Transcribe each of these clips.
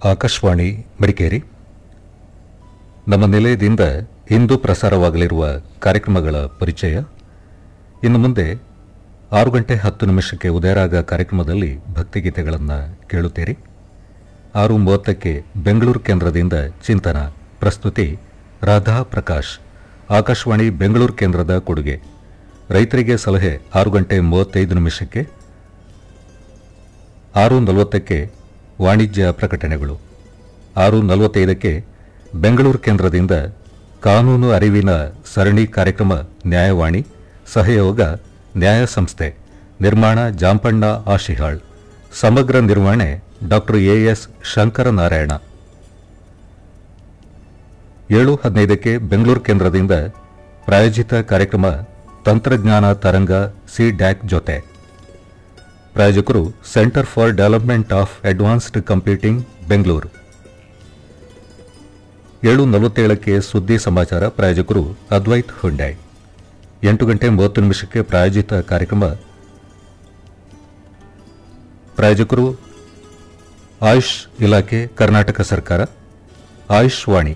ಆಕಾಶವಾಣಿ ಮಡಿಕೇರಿ ನಮ್ಮ ನಿಲಯದಿಂದ ಇಂದು ಪ್ರಸಾರವಾಗಲಿರುವ ಕಾರ್ಯಕ್ರಮಗಳ ಪರಿಚಯ ಇನ್ನು ಮುಂದೆ ಆರು ಗಂಟೆ ಹತ್ತು ನಿಮಿಷಕ್ಕೆ ಉದಯರಾಗ ಕಾರ್ಯಕ್ರಮದಲ್ಲಿ ಭಕ್ತಿಗೀತೆಗಳನ್ನು ಕೇಳುತ್ತೀರಿ ಆರು ಮೂವತ್ತಕ್ಕೆ ಬೆಂಗಳೂರು ಕೇಂದ್ರದಿಂದ ಚಿಂತನ ಪ್ರಸ್ತುತಿ ರಾಧಾ ಪ್ರಕಾಶ್ ಆಕಾಶವಾಣಿ ಬೆಂಗಳೂರು ಕೇಂದ್ರದ ಕೊಡುಗೆ ರೈತರಿಗೆ ಸಲಹೆ ಆರು ಗಂಟೆ ಮೂವತ್ತೈದು ನಿಮಿಷಕ್ಕೆ ಆರು ನಲವತ್ತಕ್ಕೆ ವಾಣಿಜ್ಯ ಪ್ರಕಟಣೆಗಳು ಆರು ನಲವತ್ತೈದಕ್ಕೆ ಬೆಂಗಳೂರು ಕೇಂದ್ರದಿಂದ ಕಾನೂನು ಅರಿವಿನ ಸರಣಿ ಕಾರ್ಯಕ್ರಮ ನ್ಯಾಯವಾಣಿ ಸಹಯೋಗ ನ್ಯಾಯ ಸಂಸ್ಥೆ ನಿರ್ಮಾಣ ಜಾಂಪಣ್ಣ ಆಶಿಹಾಳ್ ಸಮಗ್ರ ನಿರ್ವಹಣೆ ಡಾಕ್ಟರ್ ಎಎಸ್ ಶಂಕರನಾರಾಯಣ ಏಳು ಹದಿನೈದಕ್ಕೆ ಬೆಂಗಳೂರು ಕೇಂದ್ರದಿಂದ ಪ್ರಾಯೋಜಿತ ಕಾರ್ಯಕ್ರಮ ತಂತ್ರಜ್ಞಾನ ತರಂಗ ಸಿ ಡ್ಯಾಕ್ ಜೊತೆ ಪ್ರಾಯೋಜಕರು centre for development of advanced computing Bengaluru ಏಳು ನಲವತ್ತೇಳಕ್ಕೆ ಸುದ್ದಿ ಸಮಾಚಾರ ಪ್ರಾಯೋಜಕರು ಅದ್ವೈತ್ ಹುಂಡಾಯ್ ಎಂಟು ಗಂಟೆ ಮೂವತ್ತು ನಿಮಿಷಕ್ಕೆ ಪ್ರಾಯೋಜಿತ ಕಾರ್ಯಕ್ರಮ ಪ್ರಾಯೋಜಕರು ಆಯುಷ್ ಇಲಾಖೆ ಕರ್ನಾಟಕ ಸರ್ಕಾರ ಆಯುಷ್ ವಾಣಿ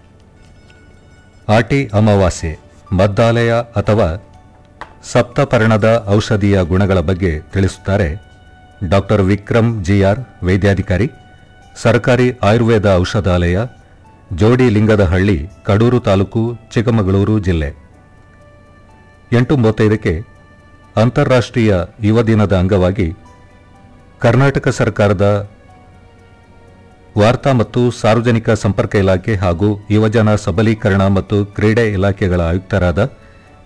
ಆಟಿ ಅಮಾವಾಸ್ಯೆ ಮದ್ದಾಲಯ ಅಥವಾ ಸಪ್ತಪರ್ಣದ ಔಷಧೀಯ ಗುಣಗಳ ಬಗ್ಗೆ ತಿಳಿಸುತ್ತಾರೆ ಡಾಕ್ಟರ್ ವಿಕ್ರಮ್ ಜಿಆರ್ ವೈದ್ಯಾಧಿಕಾರಿ ಸರ್ಕಾರಿ ಆಯುರ್ವೇದ ಔಷಧಾಲಯ ಜೋಡಿ ಲಿಂಗದಹಳ್ಳಿ ಕಡೂರು ತಾಲೂಕು ಚಿಕ್ಕಮಗಳೂರು ಜಿಲ್ಲೆ ಎಂಟು ಮೂವತ್ತೈದಕ್ಕೆ ಅಂತಾರಾಷ್ಟ್ರೀಯ ಯುವ ದಿನದ ಅಂಗವಾಗಿ ಕರ್ನಾಟಕ ಸರ್ಕಾರದ ವಾರ್ತಾ ಮತ್ತು ಸಾರ್ವಜನಿಕ ಸಂಪರ್ಕ ಇಲಾಖೆ ಹಾಗೂ ಯುವಜನ ಸಬಲೀಕರಣ ಮತ್ತು ಕ್ರೀಡೆ ಇಲಾಖೆಗಳ ಆಯುಕ್ತರಾದ